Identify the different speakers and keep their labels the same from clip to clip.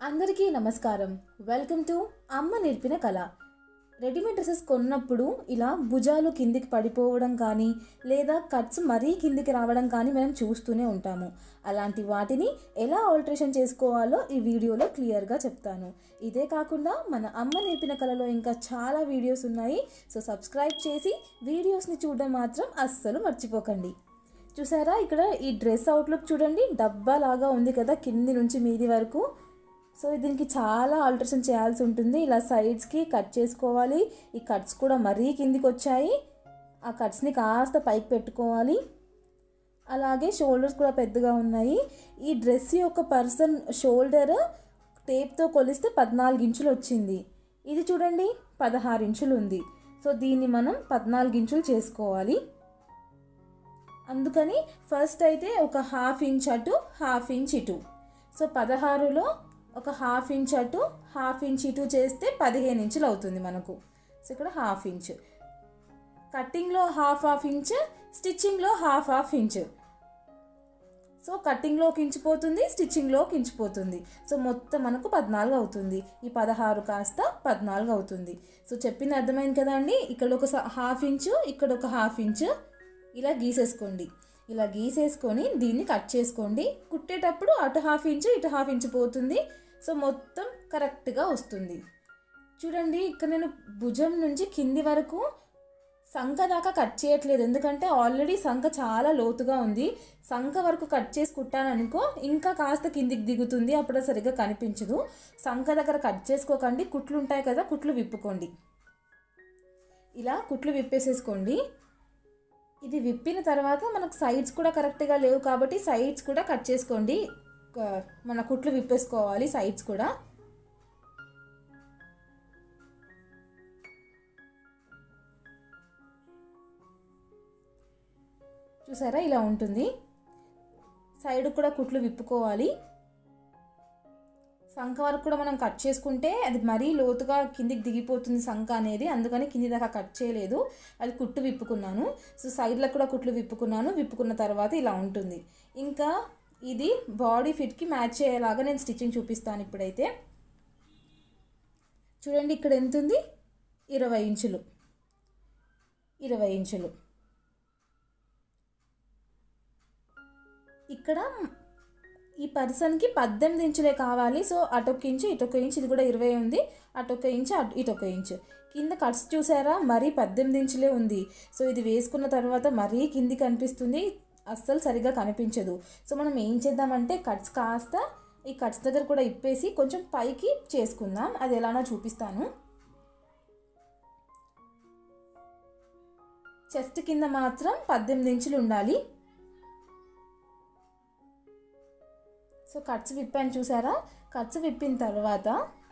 Speaker 1: అందరికీ నమస్కారం welcome to అమ్మ నేర్పిన కళ రెడీమేడ్ డ్రెస్సెస్ కొన్నప్పుడు ఇలా భుజాలు కిందికి పడిపోవడం కానీ లేదా కట్స్ మరీ కిందికి రావడం కానీ మనం చూస్తూనే ఉంటాము అలాంటి వాటిని ఎలా ఆల్టరేషన్ చేసుకోవాలో ఈ వీడియోలో క్లియర్గా చెప్తాను ఇదే కాకుండా మన అమ్మ నేర్పిన కళలో ఇంకా చాలా వీడియోస్ ఉన్నాయి సో సబ్స్క్రైబ్ చేసి వీడియోస్ని చూడడం మాత్రం అస్సలు మర్చిపోకండి చూసారా ఇక్కడ ఈ డ్రెస్ అవుట్లుక్ చూడండి డబ్బా లాగా ఉంది కదా కింది నుంచి మీది వరకు సో దీనికి చాలా ఆల్టరేషన్ చేయాల్సి ఉంటుంది ఇలా సైడ్స్కి కట్ చేసుకోవాలి ఈ కట్స్ కూడా మరీ కిందికి వచ్చాయి ఆ కట్స్ని కాస్త పైకి పెట్టుకోవాలి అలాగే షోల్డర్స్ కూడా పెద్దగా ఉన్నాయి ఈ డ్రెస్ యొక్క పర్సన్ షోల్డర్ టేప్తో కొలిస్తే పద్నాలుగు ఇంచులు వచ్చింది ఇది చూడండి పదహారు ఇంచులు ఉంది సో దీన్ని మనం పద్నాలుగు ఇంచులు చేసుకోవాలి అందుకని ఫస్ట్ అయితే ఒక హాఫ్ ఇంచ్ అటు హాఫ్ ఇంచ్ ఇటు సో పదహారులో ఒక హాఫ్ ఇంచ్ అటు హాఫ్ ఇంచ్ ఇటు చేస్తే పదిహేను ఇంచులు అవుతుంది మనకు సో ఇక్కడ హాఫ్ ఇంచ్ కట్టింగ్లో హాఫ్ హాఫ్ ఇంచ్ స్టిచ్చింగ్లో హాఫ్ హాఫ్ ఇంచ్ సో కట్టింగ్లోకి ఇంచిపోతుంది స్టిచ్చింగ్లోకి ఇంచిపోతుంది సో మొత్తం మనకు పద్నాలుగు అవుతుంది ఈ పదహారు కాస్త పద్నాలుగు అవుతుంది సో చెప్పింది అర్థమైంది కదా అండి ఇక్కడ ఒక స- హాఫ్ ఇంచు ఇక్కడ ఒక హాఫ్ ఇంచు ఇలా గీసేసుకోండి ఇలా గీసేసుకొని దీన్ని కట్ చేసుకోండి కుట్టేటప్పుడు అటు హాఫ్ ఇంచు ఇటు హాఫ్ ఇంచు పోతుంది సో మొత్తం కరెక్ట్గా వస్తుంది చూడండి ఇక్కడ నేను భుజం నుంచి కింది వరకు సంఖ దాకా కట్ చేయట్లేదు ఎందుకంటే ఆల్రెడీ సంఖ చాలా లోతుగా ఉంది సంఖ వరకు కట్ చేసి కుట్టాననుకో ఇంకా కాస్త కిందికి దిగుతుంది అప్పుడు అది సరిగ్గా కనిపించదు సంఖ దగ్గర కట్ చేసుకోకండి కుట్లు ఉంటాయి కదా కుట్లు విప్పుకోండి ఇలా కుట్లు విప్పేసేసుకోండి ఇది విప్పిన తర్వాత మనకు సైడ్స్ కూడా కరెక్ట్గా లేవు కాబట్టి సైడ్స్ కూడా కట్ చేసుకోండి క- మన కుట్లు విప్పేసుకోవాలి సైడ్స్ కూడా చూసారా ఇలా ఉంటుంది సైడ్ కూడా కుట్లు విప్పుకోవాలి సంఖ వరకు కూడా మనం కట్ చేసుకుంటే అది మరీ లోతుగా కిందికి దిగిపోతుంది సంఖ అనేది అందుకని కింది దాకా కట్ చేయలేదు అది కుట్టు విప్పుకున్నాను సో సైడ్లకు కూడా కుట్లు విప్పుకున్నాను విప్పుకున్న తర్వాత ఇలా ఉంటుంది ఇంకా ఇది బాడీ ఫిట్కి మ్యాచ్ అయ్యేలాగా నేను స్టిచ్చింగ్ చూపిస్తాను ఇప్పుడైతే చూడండి ఇక్కడ ఎంత ఉంది ఇరవై ఇంచులు ఇరవై ఇంచులు ఇక్కడ ఈ పర్సన్కి పద్దెనిమిది ఇంచులే కావాలి సో అటొక ఇంచు ఇటొక ఇంచు ఇది కూడా ఇరవై ఉంది అటొక ఇంచు అటు ఇటొక ఇంచు కింద కట్స్ చూసారా మరీ పద్దెనిమిది ఇంచులే ఉంది సో ఇది వేసుకున్న తర్వాత మరీ కింది కనిపిస్తుంది అస్సలు సరిగా కనిపించదు సో మనం ఏం చేద్దామంటే కట్స్ కాస్త ఈ కట్స్ దగ్గర కూడా ఇప్పేసి కొంచెం పైకి చేసుకుందాం అది ఎలానో చూపిస్తాను చెస్ట్ కింద మాత్రం పద్దెనిమిది ఇంచులు ఉండాలి సో కట్స్ విప్పాను చూసారా కట్స్ విప్పిన తర్వాత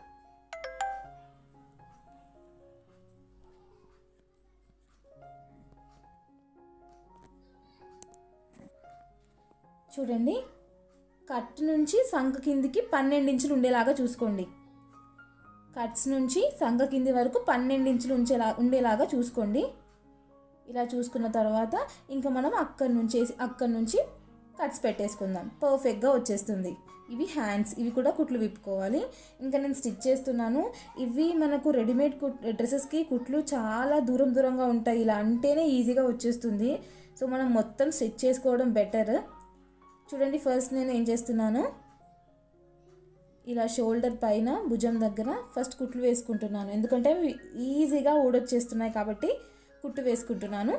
Speaker 1: చూడండి కట్ నుంచి సంఖ కిందికి పన్నెండు ఇంచులు ఉండేలాగా చూసుకోండి కట్స్ నుంచి సంఖ కింది వరకు పన్నెండు ఇంచులు ఉంచేలా ఉండేలాగా చూసుకోండి ఇలా చూసుకున్న తర్వాత ఇంకా మనం అక్కడి నుంచి అక్కడి నుంచి కట్స్ పెట్టేసుకుందాం పర్ఫెక్ట్గా వచ్చేస్తుంది ఇవి హ్యాండ్స్ ఇవి కూడా కుట్లు విప్పుకోవాలి ఇంకా నేను స్టిచ్ చేస్తున్నాను ఇవి మనకు రెడీమేడ్ కుట్ డ్రెస్సెస్కి కుట్లు చాలా దూరం దూరంగా ఉంటాయి ఇలా అంటేనే ఈజీగా వచ్చేస్తుంది సో మనం మొత్తం స్టిచ్ చేసుకోవడం బెటర్ చూడండి ఫస్ట్ నేను ఏం చేస్తున్నాను ఇలా షోల్డర్ పైన భుజం దగ్గర ఫస్ట్ కుట్లు వేసుకుంటున్నాను ఎందుకంటే అవి ఈజీగా ఊడొచ్చేస్తున్నాయి కాబట్టి కుట్టు వేసుకుంటున్నాను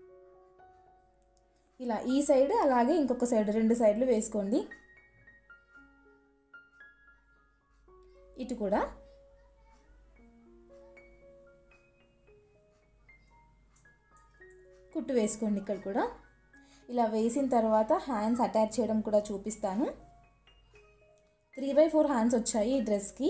Speaker 1: ఇలా ఈ సైడ్ అలాగే ఇంకొక సైడ్ రెండు సైడ్లు వేసుకోండి ఇటు కూడా కుట్టు వేసుకోండి ఇక్కడ కూడా ఇలా వేసిన తర్వాత హ్యాండ్స్ అటాచ్ చేయడం కూడా చూపిస్తాను త్రీ బై ఫోర్ హ్యాండ్స్ వచ్చాయి ఈ డ్రెస్కి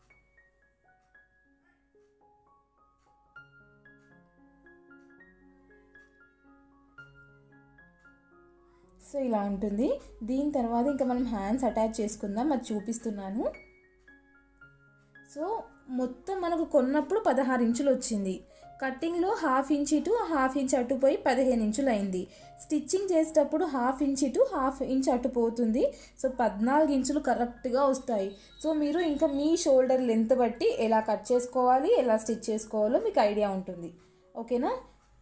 Speaker 1: సో ఇలా ఉంటుంది దీని తర్వాత ఇంకా మనం హ్యాండ్స్ అటాచ్ చేసుకుందాం అది చూపిస్తున్నాను సో మొత్తం మనకు కొన్నప్పుడు పదహారు ఇంచులు వచ్చింది కటింగ్లో హాఫ్ ఇంచ్ ఇటు హాఫ్ ఇంచ్ అటు పోయి పదిహేను ఇంచులు అయింది స్టిచ్చింగ్ చేసేటప్పుడు హాఫ్ ఇంచ్ ఇటు హాఫ్ ఇంచ్ అటు పోతుంది సో పద్నాలుగు ఇంచులు కరెక్ట్గా వస్తాయి సో మీరు ఇంకా మీ షోల్డర్ లెంత్ బట్టి ఎలా కట్ చేసుకోవాలి ఎలా స్టిచ్ చేసుకోవాలో మీకు ఐడియా ఉంటుంది ఓకేనా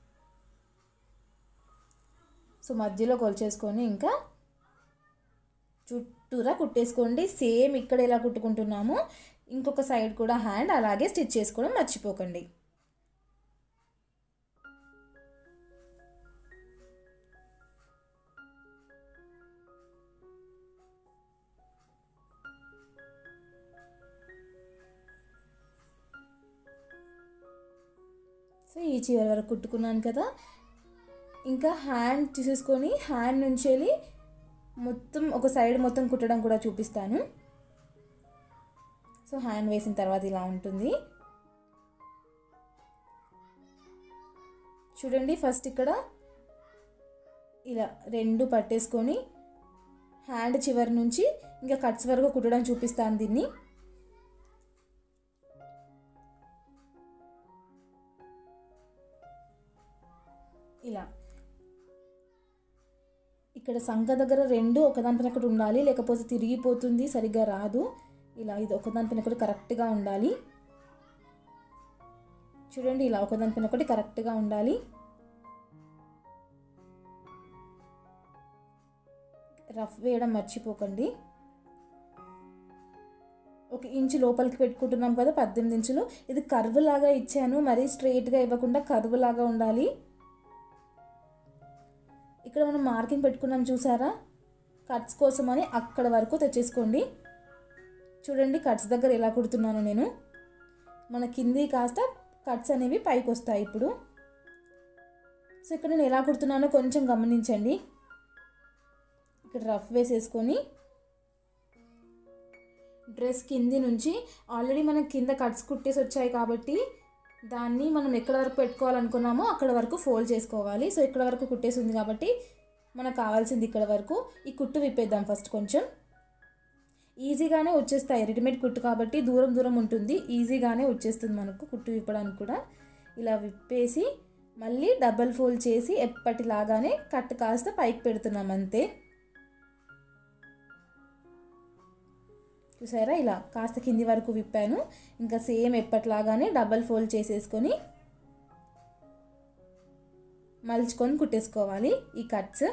Speaker 1: సో మధ్యలో కొలిచేసుకొని ఇంకా చుట్టూరా కుట్టేసుకోండి సేమ్ ఇక్కడ ఎలా కుట్టుకుంటున్నామో ఇంకొక సైడ్ కూడా హ్యాండ్ అలాగే స్టిచ్ చేసుకోవడం మర్చిపోకండి సో ఈ చివరి వరకు కుట్టుకున్నాను కదా ఇంకా హ్యాండ్ తీసేసుకొని హ్యాండ్ నుంచి వెళ్ళి మొత్తం ఒక సైడ్ మొత్తం కుట్టడం కూడా చూపిస్తాను సో హ్యాండ్ వేసిన తర్వాత ఇలా ఉంటుంది చూడండి ఫస్ట్ ఇక్కడ ఇలా రెండు పట్టేసుకొని హ్యాండ్ చివరి నుంచి ఇంకా కట్స్ వరకు కుట్టడం చూపిస్తాను దీన్ని ఇలా ఇక్కడ సంఖ దగ్గర రెండు ఒకదానిపైన ఒకటి ఉండాలి లేకపోతే తిరిగిపోతుంది సరిగ్గా రాదు ఇలా ఇది ఒకదానిపైన ఒకటి కరెక్ట్గా ఉండాలి చూడండి ఇలా ఒకదానిపైన ఒకటి కరెక్ట్గా ఉండాలి రఫ్ వేయడం మర్చిపోకండి ఒక ఇంచు లోపలికి పెట్టుకుంటున్నాం కదా పద్దెనిమిది ఇంచులు ఇది కర్వ్ లాగా ఇచ్చాను మరీ స్ట్రైట్గా ఇవ్వకుండా కర్వ్ లాగా ఉండాలి ఇక్కడ మనం మార్కింగ్ పెట్టుకున్నాం చూసారా కట్స్ కోసం అని అక్కడ వరకు తెచ్చేసుకోండి చూడండి కట్స్ దగ్గర ఎలా కుడుతున్నాను నేను మన కింది కాస్త కట్స్ అనేవి పైకి వస్తాయి ఇప్పుడు సో ఇక్కడ నేను ఎలా కుడుతున్నానో కొంచెం గమనించండి ఇక్కడ రఫ్ వేసేసుకొని డ్రెస్ కింది నుంచి ఆల్రెడీ మనం కింద కట్స్ కుట్టేసి వచ్చాయి కాబట్టి దాన్ని మనం ఎక్కడ వరకు పెట్టుకోవాలనుకున్నామో అక్కడ వరకు ఫోల్డ్ చేసుకోవాలి సో ఇక్కడ వరకు కుట్టేసి ఉంది కాబట్టి మనకు కావాల్సింది ఇక్కడ వరకు ఈ కుట్టు విప్పేద్దాం ఫస్ట్ కొంచెం ఈజీగానే వచ్చేస్తాయి రెడీమేడ్ కుట్టు కాబట్టి దూరం దూరం ఉంటుంది ఈజీగానే వచ్చేస్తుంది మనకు కుట్టు విప్పడానికి కూడా ఇలా విప్పేసి మళ్ళీ డబల్ ఫోల్డ్ చేసి ఎప్పటిలాగానే కట్ కాస్త పైకి పెడుతున్నాం అంతే చూసారా ఇలా కాస్త కింది వరకు విప్పాను ఇంకా సేమ్ ఎప్పటిలాగానే డబల్ ఫోల్డ్ చేసేసుకొని మలుచుకొని కుట్టేసుకోవాలి ఈ కట్స్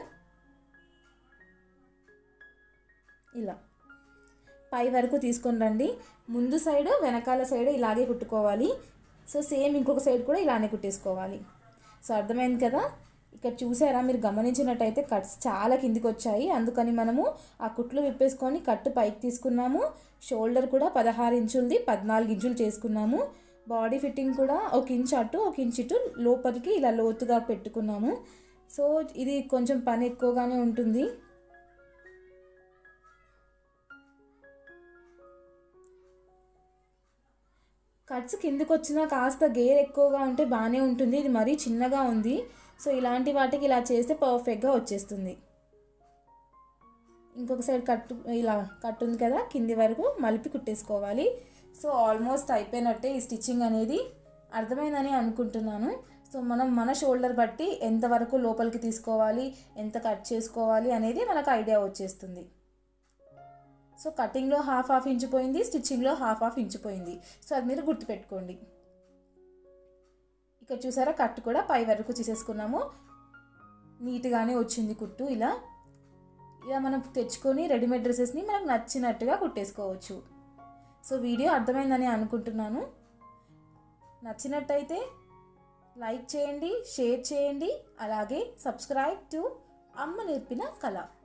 Speaker 1: ఇలా పై వరకు తీసుకొని రండి ముందు సైడ్ వెనకాల సైడ్ ఇలాగే కుట్టుకోవాలి సో సేమ్ ఇంకొక సైడ్ కూడా ఇలానే కుట్టేసుకోవాలి సో అర్థమైంది కదా ఇక్కడ చూసారా మీరు గమనించినట్టయితే కట్స్ చాలా కిందికి వచ్చాయి అందుకని మనము ఆ కుట్లు విప్పేసుకొని కట్టు పైకి తీసుకున్నాము షోల్డర్ కూడా పదహారు ఇంచులది పద్నాలుగు ఇంచులు చేసుకున్నాము బాడీ ఫిట్టింగ్ కూడా ఒక ఇంచ్ అటు ఒక ఇంచ్ ఇటు లోపలికి ఇలా లోతుగా పెట్టుకున్నాము సో ఇది కొంచెం పని ఎక్కువగానే ఉంటుంది కట్స్ కిందకి వచ్చినా కాస్త గేర్ ఎక్కువగా ఉంటే బాగానే ఉంటుంది ఇది మరీ చిన్నగా ఉంది సో ఇలాంటి వాటికి ఇలా చేస్తే పర్ఫెక్ట్గా వచ్చేస్తుంది ఇంకొక సైడ్ కట్టు ఇలా కట్టు ఉంది కదా కింది వరకు మలిపి కుట్టేసుకోవాలి సో ఆల్మోస్ట్ అయిపోయినట్టే ఈ స్టిచ్చింగ్ అనేది అర్థమైందని అనుకుంటున్నాను సో మనం మన షోల్డర్ బట్టి ఎంతవరకు లోపలికి తీసుకోవాలి ఎంత కట్ చేసుకోవాలి అనేది మనకు ఐడియా వచ్చేస్తుంది సో కటింగ్లో హాఫ్ హాఫ్ ఇంచు పోయింది స్టిచ్చింగ్లో హాఫ్ హాఫ్ ఇంచు పోయింది సో అది మీరు గుర్తుపెట్టుకోండి ఇక్కడ చూసారా కట్టు కూడా పై వరకు తీసేసుకున్నాము నీట్గానే వచ్చింది కుట్టు ఇలా ఇలా మనం తెచ్చుకొని రెడీమేడ్ డ్రెస్సెస్ని మనకు నచ్చినట్టుగా కుట్టేసుకోవచ్చు సో వీడియో అర్థమైందని అనుకుంటున్నాను నచ్చినట్టయితే లైక్ చేయండి షేర్ చేయండి అలాగే సబ్స్క్రైబ్ టు అమ్మ నేర్పిన కళ